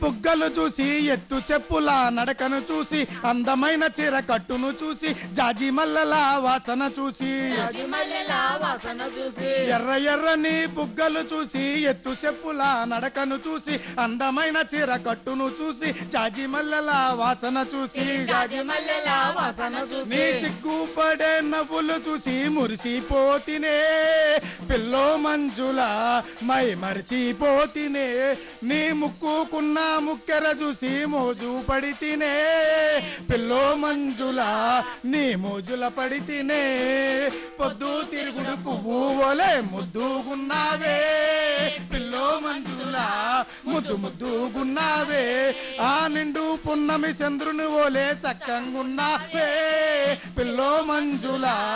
బుగ్గలు చూసి ఎత్తు చెప్పుల నడకను చూసి అందమైన చీర కట్టును చూసి జాజి మల్లెల వాసన చూసి జాజి మల్లెల వాసన చూసి ఎర్ర ఎర్రని బుగ్గలు చూసి ఎత్తు చెప్పుల నడకను చూసి అందమైన చీర కట్టును చూసి జాజి మల్లెల వాసన చూసి జాజి మల్లెల వాసన నీ చూసి సిగ్గుపడే నవ్వులు చూసి మురిసిపోతినే పిల్లో మంజుల మై మరిచిపోతినే నీ ముక్కుకున్న ముక్కెర చూసి మోజు పడితినే పిల్లో మంజుల నీ మోజుల పడితినే పొద్దు తిరుగుడు పువ్వు ఓలే ముద్దుగున్నావే పిల్లో మంజుల ముద్దు ముద్దుగున్నావే ఆ నిండు పున్నమి చంద్రుని ఓలే చక్కంగున్నావే పిల్లో మంజుల